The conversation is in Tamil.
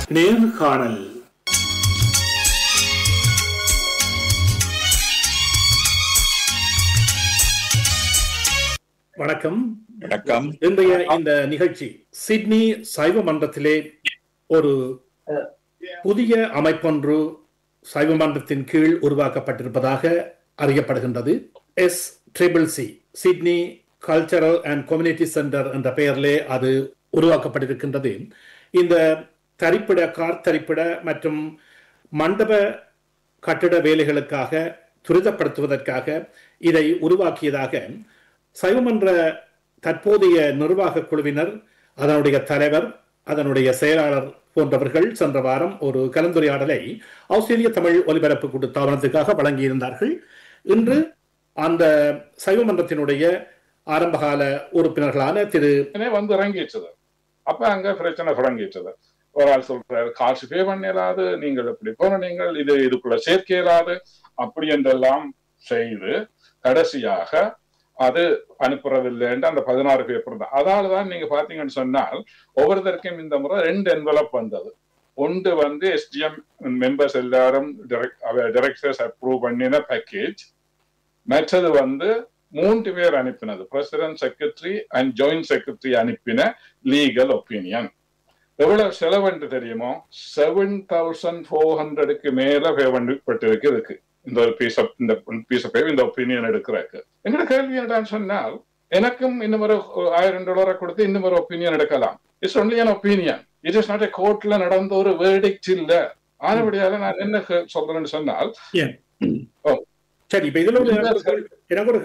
நேர்காணல் வணக்கம் வணக்கம் இன்றைய இந்த நிகழ்ச்சி சிட்னி சைவ மன்றத்திலே ஒரு புதிய அமைப்பொன்று சைவ மன்றத்தின் கீழ் உருவாக்கப்பட்டிருப்பதாக அறியப்படுகின்றது S triple C Sydney cultural and community centre என்ற பெயரிலே அது உருவாக்கப்பட்டிருக்கின்றது இந்த தரிப்பிட கார் தரிப்பிட மற்றும் மண்டப கட்டிட வேலைகளுக்காக துரிதப்படுத்துவதற்காக இதை உருவாக்கியதாக சைவமன்ற தற்போதைய நிர்வாக குழுவினர் அதனுடைய தலைவர் அதனுடைய செயலாளர் போன்றவர்கள் சென்ற வாரம் ஒரு கலந்துரையாடலை ஆஸ்திரேலிய தமிழ் ஒலிபரப்பு கூட்டு தாபனத்துக்காக வழங்கியிருந்தார்கள் இன்று அந்த சைவமன்றத்தினுடைய ஆரம்பகால உறுப்பினர்களான திரு உடனே வந்து இறங்கிச்சது அப்ப அங்க பிரச்சனை தொடங்கிச்சது ஒரு ஆள் சொல்றாரு காசு பே பண்ணிடாது நீங்கள் இப்படி போன நீங்கள் இது இதுக்குள்ள சேர்க்க இயலாது அப்படி என்றெல்லாம் செய்து கடைசியாக அது அனுப்புறதில்லைன்ட்டு அந்த பதினாறு பேப்பர் தான் அதால தான் நீங்க பாத்தீங்கன்னு சொன்னால் ஒவ்வொருத்தருக்கும் இந்த முறை ரெண்டு என்வலப் வந்தது ஒன்று வந்து எஸ்டிஎம் மெம்பர்ஸ் எல்லாரும் டைரக்டர்ஸ் அப்ரூவ் பண்ணின பேக்கேஜ் மற்றது வந்து மூன்று பேர் அனுப்பினது president secretary and joint secretary அனுப்பின லீகல் ஒப்பீனியன் எவ்வளவு செலவுன்னு தெரியுமோ செவன் தௌசண்ட் ஃபோர் ஹண்ட்ரடுக்கு மேல பே பண்ணப்பட்டிருக்கு இருக்கு இந்த ஒரு பீஸ் ஆஃப் இந்த பீஸ் ஆஃப் இந்த ஒப்பீனியன் எடுக்கிறதுக்கு எங்களோட கேள்வி என்னடான்னு சொன்னால் எனக்கும் இன்னும் ஒரு ஆயிரம் டாலரை கொடுத்து இன்னும் ஒரு ஒப்பீனியன் எடுக்கலாம் it's only an opinion it is not கோர்ட்ல நடந்த ஒரு வேர்டிக்ட் இல்ல ஆனபடியால நான் என்ன சொல்றேன்னு சொன்னால் சரி இப்ப இதுல ஒரு எனக்கு ஒரு